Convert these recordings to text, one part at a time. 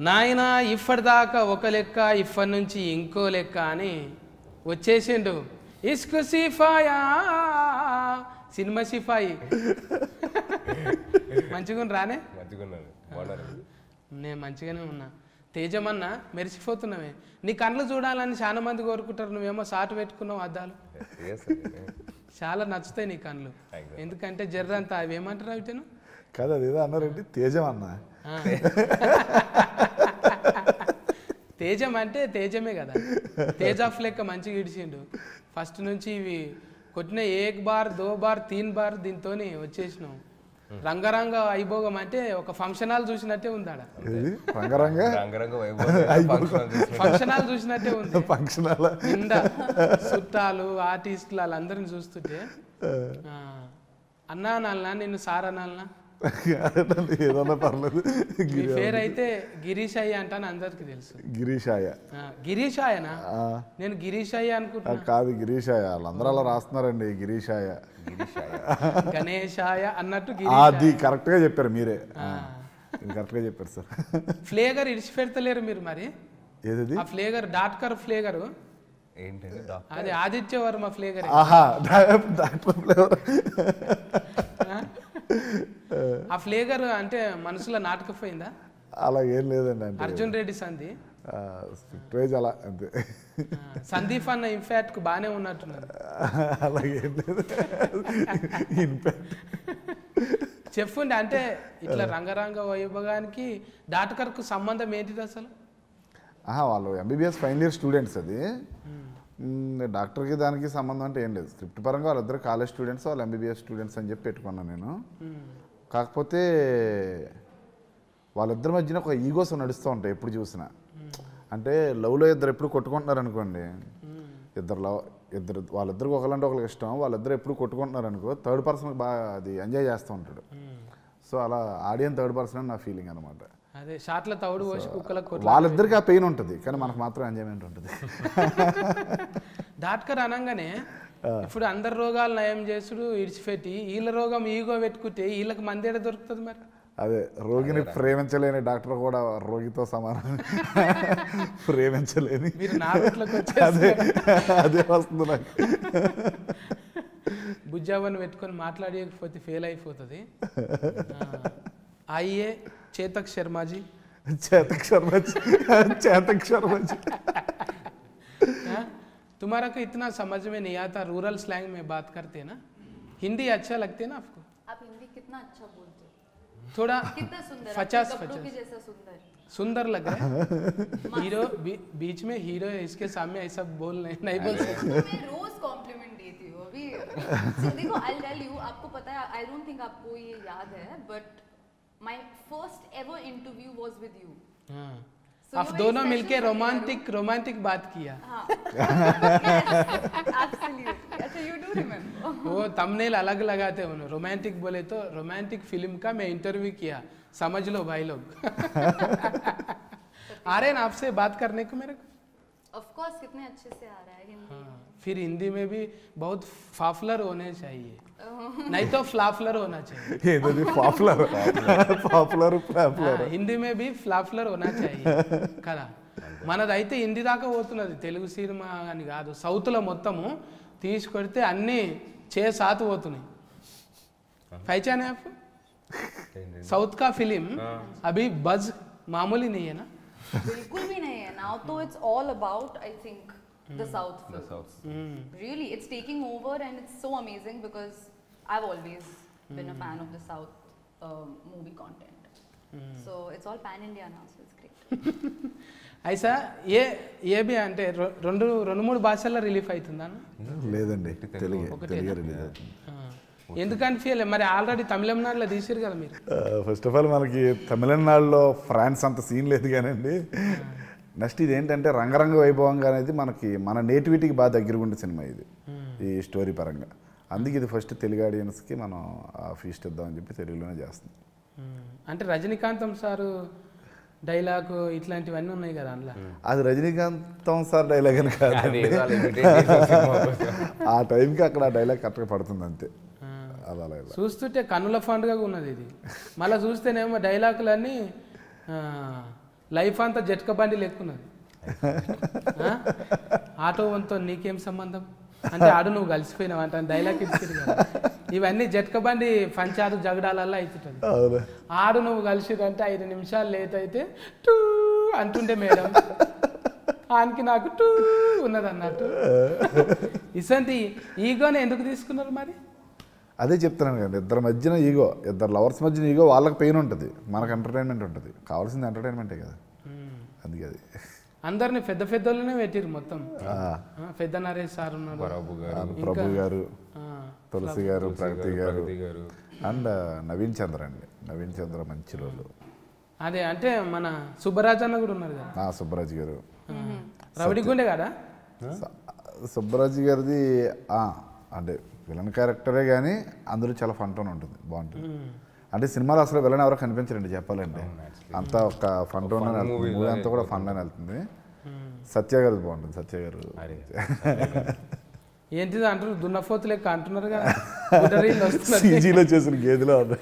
నాయన ఇప్పటిదాకా ఒక లెక్క ఇప్పటి నుంచి ఇంకో లెక్క అని వచ్చేసిండు ఇస్కు సిఫాయా సినిమా సిఫాయి మంచిగా రానే మంచిగా ఉన్నాను బాగున్నారు నేను మంచిగానే ఉన్నా తేజమన్నా మెరిసిపోతున్నావే నీ కళ్ళు చూడాలని చాలా మంది కోరుకుంటారు నువ్వేమో సాటు పెట్టుకున్నావు అద్దాలు ఎస్ చాలా నచ్చుతాయి నీ కళ్ళు Thank you. ఎందుకంటే జర్రంతా అవి ఏమంటారు అవిటను కాదు అదేదో అన్నారంటే తేజం అన్న తేజం అంటే తేజమే కదా తేజాఫ్ లెక్క మంచిగా ఇడిచిండు ఫస్ట్ నుంచి ఇవి కొట్టిన ఏక్ బార్ దో బార్ తీన్ బార్ దీంతో వచ్చేసినాం రంగరంగ వైభోగం అంటే ఒక ఫంక్షన్ హాల్ చూసినట్టే ఉంది ఆడ ఇది రంగరంగ రంగరంగ వైభవం ఫంక్షన్ చేసిన ఫంక్షన్ హాల్ చూసినట్టే ఉంది ఫంక్షన్ అలా నిండా చుట్టాలు ఆర్టిస్టులు వాళ్ళందరిని చూస్తుంటే ఆ, అన్నా అనాలనా నిన్ను సార్ అనాలనా ఏదన్నా పర్లేదు మీ పేరు అయితే గిరీష్ అయ్య అంటాను అందరికి తెలుసు గిరీషాయ ఆ, గిరీష్ అయ్యనా ఆ, నేను గిరీష్ అయ్య అనుకుంటున్నా అది కాదు గిరీషాయ వాళ్ళందరూ అలా రాస్తున్నారండి గిరీషాయ గణేశాయ అన్నట్టు అది కరెక్ట్ గా చెప్పారు మీరే ఇది కరెక్ట్ గా చెప్పారు సార్ ఫ్లేగర్ ఇడిచి పెడతలేరు మీరు మరి ఏది ఆ ఫ్లేగర్ డాట్కర్ ఫ్లేగర్ ఏంటంటే డాక్టర్ అది ఆదిత్య వర్మ ఫ్లేగర్ ఆహా డాక్టర్ ఫ్లేవర్ ఆ ఫ్లేగర్ అంటే మనసులో నాటకపోయిందా అలా ఏం లేదండి అంటే అర్జున్ రెడ్డి సంధి స్క్రిప్ట్ వైజ్ అలా అంతే ఆ, సందీప్ అన్న ఇంఫాక్ట్ బాగానే ఉన్నట్టున్నారు అలా ఏం లేదు ఇన్ఫాక్ట్ చెప్పుండి అంటే ఇట్లా రంగరంగ వైభవానికి డాట్కర్కు సంబంధం ఏంటిది అసలు ఆహా వాళ్ళు ఎంబీబీఎస్ ఫైనల్ ఇయర్ స్టూడెంట్స్ అది మ్, డాక్టర్కి దానికి సంబంధం అంటే ఏం లేదు స్క్రిప్ట్ పరంగా వాళ్ళిద్దరు కాలేజ్ స్టూడెంట్స్ వాళ్ళు ఎంబీబీఎస్ స్టూడెంట్స్ అని చెప్పి పెట్టుకున్నాను నేను కాకపోతే వాళ్ళిద్దరి మధ్యన ఒక ఈగోస్ నడుస్తూ ఉంటాయి ఎప్పుడు చూసినా అంటే లవ్లో ఇద్దరు ఎప్పుడు కొట్టుకుంటున్నారు అనుకోండి ఇద్దరు లవ్ ఇద్దరు వాళ్ళిద్దరికి ఒకళ్ళంటే ఒకరికి ఇష్టం వాళ్ళిద్దరు ఎప్పుడు కొట్టుకుంటున్నారు అనుకో థర్డ్ పర్సన్కి బాగా అది ఎంజాయ్ చేస్తూ ఉంటాడు సో అలా ఆడియన్ థర్డ్ పర్సన్ అని నా ఫీలింగ్ అనమాట అదే షాట్ల తౌడు పోసి కుక్కలకు కొట్ల వాళ్ళిద్దరికి ఆ పెయిన్ ఉంటుంది కానీ మనకు మాత్రం ఎంజాయ్మెంట్ ఉంటుంది డాక్టర్ అనగానే ఇప్పుడు అందరి రోగాలు నయం చేసుడు ఇడిచిపెట్టి వీళ్ళ రోగం ఈగో పెట్టుకుంటే వీళ్ళకి మంది ఎడ దొరుకుతుంది మరి అదే రోగిని ప్రేమించలేని డాక్టర్ కూడా రోగితో సమానం ప్రేమించలేని మీరు నా రూట్లోకి అదే వచ్చేసి అదే వస్తుంది నాకు బుజ్జావని పెట్టుకొని మాట్లాడకపోతే ఫెయిల్ అయిపోతుంది ఆइए చేతక్ శర్మాజీ చేతక్ శర్మ చేతక్ శర్మజీ हाँ? तुम्हारा को इतना समझ में नहीं आता रूरल स्लैंग में बात करते हैं ना हिंदी अच्छा लगती है ना आपको आप हिंदी कितना अच्छा बोलते हो थोड़ा कितना सुंदर पचास आपके कपड़ों पचास के जैसा सुंदर सुंदर लग रहा है हीरो बी, बीच में हीरो है इसके सामने ऐसा बोल नहीं, नहीं बोल सकते तो मैं रोज कॉम्प्लीमेंट देती हूँ अभी so, देखो आई टेल यू आपको पता है आई डोंट थिंक आपको ये याद है but my first ever interview was with you हाँ So आप you very दोनों special मिलके for me, रोमांटिक रोमांटिक बात किया हाँ एब्सोल्युटली अच्छा यू डू रिमेम्बर वो तमनेल अलग लगाते हैं रोमांटिक बोले तो रोमांटिक फिल्म का मैं इंटरव्यू किया समझ लो भाई लोग आ रहे हैं ना आपसे बात करने को मेरे को ऑफ कोर्स कितने अच्छे से आ रहा है हिंदी हाँ, फिर हिंदी में भी बहुत फाफलर होने चाहिए नहीं तो फ्लाफलर होना चाहिए ఏదది పాపులర్ పాపులర్ పాపులర్ हाँ, हिंदी में भी ఫ్లాఫ్లర్ होना चाहिए కదా మనదైతే హిందీ దాకా పోతున్నది తెలుగు సినిమా అని కాదు సౌత్లో మొత్తము తీసుకొడితే అన్ని చే సాత్ పోతున్నాయి పైచానే आप साउथ का फिल्म अभी बज मामूली नहीं है ना बिल्कुल भी नहीं है नाउ तो it's all about I think the south The South. really it's taking over and it's so amazing because i've always been a fan of the south um, movie content so it's all pan india now so it's great ఐసా ఏ A B అంటే రె- రెండు రెండు మూడు భాషల్లో relief అవుతుందా అన్న? లేదండి తెలుగు ఒకటేనా? తెలుగు రిలీజ్ అవుతుంది ఆ. ఎందుకని ఫీల్ మరి ఆల్రెడీ తమిళనాడులో తీసారు కదా మీరు ఫస్ట్ ఆఫ్ ఆల్ మనకి తమిళనాడులో ఫ్రాన్స్ అంత సీన్ లేదు కానండి నెక్స్ట్ ఇది ఏంటంటే రంగరంగ వైభవంగా అనేది మనకి మన నేటివిటీకి బాగా దగ్గరగా ఉండే సినిమా ఇది ఈ స్టోరీ పరంగా అందుకే ఇది ఫస్ట్ తెలుగు ఆడియన్స్కి మనం ఆ ఫీస్ట్ ఇద్దామని చెప్పి తెలుగులోనే చేస్తున్నాం ఉమ్. అంటే రజనీకాంతం సారు డైలాగ్ ఇట్లాంటివన్నీ ఉన్నాయి కదా అందులో అది రజనీకాంతం సార్ డైలాగ్ అని కాదు అది ఏదో అలా imitate చేసిన సినిమా కోసం. ఆ టైంకి అక్కడ ఆ డైలాగ్ కరెక్ట్గా పడుతుంది అంతే ఆ. అలా అలా ఇలా. చూస్తుంటే కన్నుల పండుగగా ఉన్నది ఇది మళ్ళీ చూస్తేనేమో డైలాగులన్నీ ఆ, లైఫ్ అంతా జట్క బండి లెక్కున్నది ఆ? ఆటో వంతో నీకేం సంబంధం అంటే ఆడు నువ్వు కలిసిపోయినావు అంటే డైలాగ్ ఇచ్చింది కదా ఇవన్నీ జట్క బండి పంచారు జగడాలల్లో అవుతుంటుంది అవును ఆడు నువ్వు కలిసిరంటే ఐదు నిమిషాలు లేట్ అయితే టూ అంటుండే మేడం ఆయనకి నాకు టూ ఉన్నది అన్నట్టు ఇసంటి ఈగోని ఎందుకు తీసుకున్నారు మరి అదే చెప్తున్నాను కదా ఇద్దరి మధ్యన ఈగో ఇద్దరు లవర్స్ మధ్యన ఈగో వాళ్ళకి పెయిన్ ఉంటుంది మనకు ఎంటర్టైన్మెంట్ ఉంటుంది కావాల్సింది ఎంటర్టైన్మెంటే కదా అందుకే అది అందరిని పెద్ద పెద్దోళ్ళనే పెట్టిరు మొత్తం ఆ, ఆ, పెద్ద నరేష్ సార్ ఉన్నాడు బరాబు గారు ఆ, ప్రభు గారు ఆ, తులసి గారు ప్రగతి గారు ప్రగతి గారు అండ్ నవీన్ చంద్ర అండి నవీన్ చంద్ర మంచి రోజు అదే అంటే మన సుబ్బరాజ్ అన్న కూడా ఉన్నారు కదా ఆ సుబ్బరాజు గారు రవిడి గుండె కదా స- సుబ్బరాజు గారిది ఆ, అంటే విలన్ క్యారెక్టరే కానీ అందులో చాలా ఫన్ టోన్ ఉంటుంది బాగుంటుంది అంటే సినిమాలో అసలు విలన్ ఎవరో కనిపించరండి చెప్పాలంటే అంతా ఒక ఫన్ టోన్ మూవీ అంతా కూడా ఫన్ అని వెళ్తుంది సత్య గారు బాగుంటుంది సత్య గారు అరే ఏంటిది అంటారు దున్నపోతు లెక్క అంటున్నారు కదా గుడ్డరీళ్ళు వస్తున్నది సీజీలో చేసిన గేదెలో ఉంది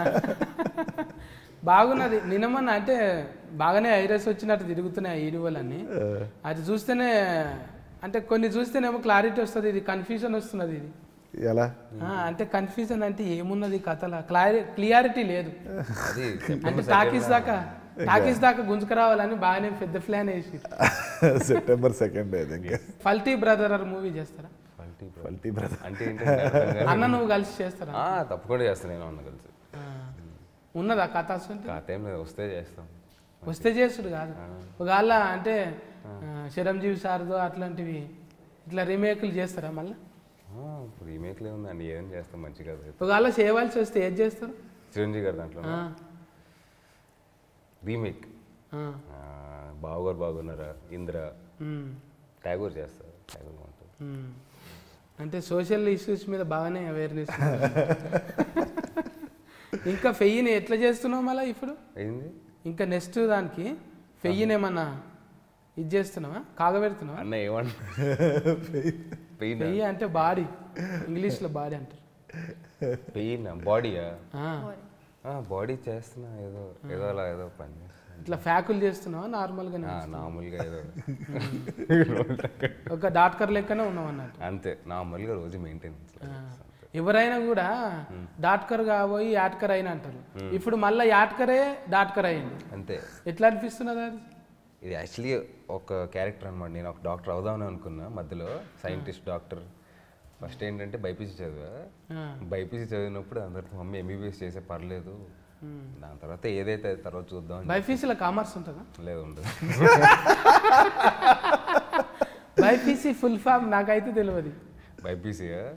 బాగున్నది నిన్నమన్న అంటే బాగానే ఐరస్ వచ్చినట్టు తిరుగుతున్నాయి ఆ ఈడువలన్నీ అది చూస్తేనే అంటే కొన్ని చూస్తేనేమో క్లారిటీ వస్తుంది ఇది కన్ఫ్యూజన్ వస్తున్నది ఇది ఎలా ఆ, అంటే కన్ఫ్యూజన్ అంటే ఏమున్నది కథల క్లారి క్లియారిటీ లేదు అది అంటే టాకీస్ దాకా టాకీస్ దాకా గుంజుకురావాలని బాగానే పెద్ద ప్లాన్ వేసి సెప్టెంబర్ సెకండ్ అది ఇంకా ఫల్టీ బ్రదర్ మూవీ చేస్తారా ఫల్టీ బ్రో. ఫల్టీ బ్రదర్ అంటే ఏంటంటే అర్థం కాదు. అన్న నువ్వు కలిసి చేస్తారా ఆ, తప్పకుండా చేస్తాను నేను అన్న కలిసి ఆ. ఉన్నదా కథ అసలు ఆ టైం లేదు వస్తే చేస్తాం వస్తే చేసుడు కాదు ఒకవేళ అంటే ఆ, చిరంజీవి సార్దో అట్లాంటివి ఇట్లా రీమేక్లు చేస్తారా మళ్ళీ ఆ, ఇప్పుడు రీమేక్లే ఉందండి ఏం చేస్తాం మంచి కదా ఒకవేళ చేయవలసి వస్తే ఏది చేస్తారు చిరంజీవి గారి దాంట్లో ఆ, రీమేక్ ఆ, బావగారు బాగున్నారా ఇంద్ర ఉమ్, ట్యాగూర్ చేస్తారు ట్యాగూర్ బాగుంటుంది ఉమ్. అంటే సోషల్ ఇష్యూస్ మీద బాగానే అవేర్నెస్ ఇంకా ఫెయ్యిని ఎట్లా చేస్తున్నావు మళ్ళీ ఇప్పుడు ఏంది ఇంకా నెక్స్ట్ దానికి ఫెయ్యిని ఏమన్నా ఇది చేస్తున్నావా కాగబెడుతున్నావా అన్న ఏమన్నా పెయిన్ ఫెయ్యి అంటే బాడీ ఇంగ్లీష్లో బాడీ అంటారు పెయిన్ బాడీయా ఆ, బాడీ చేస్తున్నా ఏదో ఏదో అలా ఏదో పని చేస్తున్నా. ఇట్లా ఫ్యాకులు చేస్తున్నావా నార్మల్గానే ఆ, మామూలుగా ఏదో ఒక డాక్టర్ లెక్కనే ఉన్నావు అన్నట్టు అంతే నార్మల్గా రోజు మెయింటెనెన్స్ ఎవరైనా కూడా డాట్కర్ కాబోయి యాట్కర్ అయిన అంటారు ఇప్పుడు మళ్ళీ యాట్కరే డాట్కర్ అయ్యింది అంతే ఎట్లా అనిపిస్తున్నది అది ఇది యాక్చువల్లీ ఒక క్యారెక్టర్ అనమాట నేను ఒక డాక్టర్ అవుదామని అనుకున్నా మధ్యలో సైంటిస్ట్ డాక్టర్ ఫస్ట్ ఏంటంటే బైపీసీ చదివా ఆ, బైపీసీ చదివినప్పుడు అందరితో మమ్మీ ఎంబీబీఎస్ చేసే పర్లేదు దాని తర్వాత ఏదైతే అది తర్వాత చూద్దాం అని బైపీసీలో కామర్స్ ఉంటుందా లేదు ఉండదు బైపీసీ ఫుల్ ఫామ్ నాకైతే తెలియదు బైపీసీ